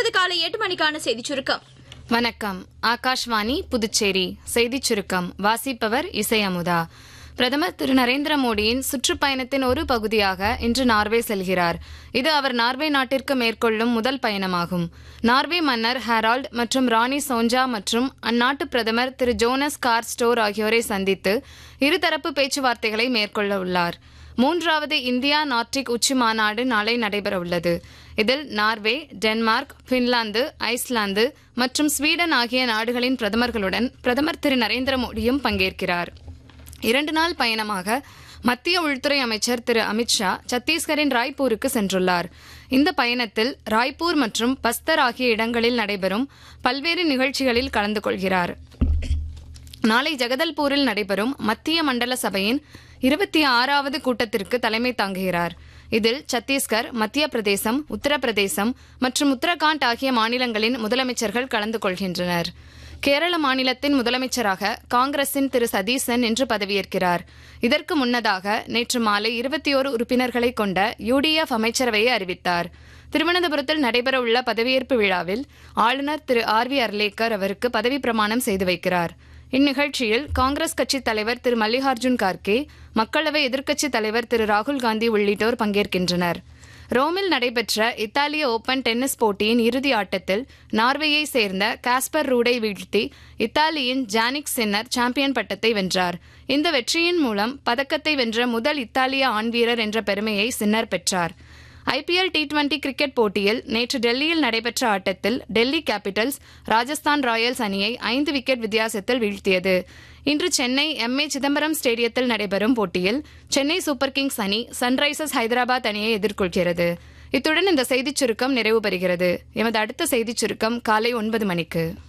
தொடர்வது காலை எட்டு மணிக்கான செய்திச் சுருக்கம் வணக்கம் ஆகாஷ்வாணி புதுச்சேரி செய்திச் சுருக்கம் வாசிப்பவர் இசை அமுதா பிரதமர் திரு நரேந்திர மோடியின் சுற்றுப்பயணத்தின் ஒரு பகுதியாக இன்று நார்வே செல்கிறார் இது அவர் நார்வே நாட்டிற்கு மேற்கொள்ளும் முதல் பயணமாகும் நார்வே மன்னர் ஹெரால்ட் மற்றும் ராணி சோஞ்சா மற்றும் அந்நாட்டு பிரதமர் திரு ஜோனஸ் கார் ஸ்டோர் ஆகியோரை சந்தித்து இருதரப்பு பேச்சுவார்த்தைகளை மேற்கொள்ள உள்ளார் மூன்றாவது இந்தியா நார்டிக் உச்சி மாநாடு நாளை நடைபெறவுள்ளது இதில் நார்வே டென்மார்க் பின்லாந்து ஐஸ்லாந்து மற்றும் ஸ்வீடன் ஆகிய நாடுகளின் பிரதமர்களுடன் பிரதமர் திரு நரேந்திர மோடியும் பங்கேற்கிறார் இரண்டு நாள் பயணமாக மத்திய உள்துறை அமைச்சர் திரு அமித்ஷா சத்தீஸ்கரின் ராய்ப்பூருக்கு சென்றுள்ளார் இந்த பயணத்தில் ராய்ப்பூர் மற்றும் பஸ்தர் ஆகிய இடங்களில் நடைபெறும் பல்வேறு நிகழ்ச்சிகளில் கலந்து கொள்கிறார் நாளை ஜெகதல்பூரில் நடைபெறும் மத்திய மண்டல சபையின் இருபத்தி ஆறாவது கூட்டத்திற்கு தலைமை தாங்குகிறார் இதில் சத்தீஸ்கர் மத்திய பிரதேசம் உத்தரப்பிரதேசம் மற்றும் உத்தரகாண்ட் ஆகிய மாநிலங்களின் முதலமைச்சர்கள் கலந்து கொள்கின்றனர் கேரள மாநிலத்தின் முதலமைச்சராக காங்கிரசின் திரு சதீசன் இன்று பதவியேற்கிறார் இதற்கு முன்னதாக நேற்று மாலை இருபத்தி ஓரு உறுப்பினர்களை கொண்ட யுடிஎஃப் அமைச்சரவையை அறிவித்தார் திருவனந்தபுரத்தில் நடைபெறவுள்ள பதவியேற்பு விழாவில் ஆளுநர் திரு ஆர் வி அர்லேக்கர் அவருக்கு பதவி பிரமாணம் செய்து வைக்கிறார் இந்நிகழ்ச்சியில் காங்கிரஸ் கட்சித் தலைவர் திரு மல்லிகார்ஜுன் கார்கே மக்களவை எதிர்க்கட்சித் தலைவர் திரு ராகுல் காந்தி உள்ளிட்டோர் பங்கேற்கின்றனர் ரோமில் நடைபெற்ற இத்தாலிய ஓபன் டென்னிஸ் போட்டியின் இறுதி ஆட்டத்தில் நார்வேயை சேர்ந்த காஸ்பர் ரூடை வீழ்த்தி இத்தாலியின் ஜானிக் சின்னர் சாம்பியன் பட்டத்தை வென்றார் இந்த வெற்றியின் மூலம் பதக்கத்தை வென்ற முதல் இத்தாலிய ஆண் வீரர் என்ற பெருமையை சின்னர் பெற்றார் ஐபிஎல் டி டுவெண்டி கிரிக்கெட் போட்டியில் நேற்று டெல்லியில் நடைபெற்ற ஆட்டத்தில் டெல்லி கேபிட்டல்ஸ் ராஜஸ்தான் ராயல்ஸ் அணியை ஐந்து விக்கெட் வித்தியாசத்தில் வீழ்த்தியது இன்று சென்னை எம் ஏ சிதம்பரம் ஸ்டேடியத்தில் நடைபெறும் போட்டியில் சென்னை சூப்பர் கிங்ஸ் அணி சன்ரைசர்ஸ் ஹைதராபாத் அணியை எதிர்கொள்கிறது இத்துடன் இந்த செய்திச் சுருக்கம் நிறைவு பெறுகிறது எமது அடுத்த செய்திச் சுருக்கம் காலை ஒன்பது மணிக்கு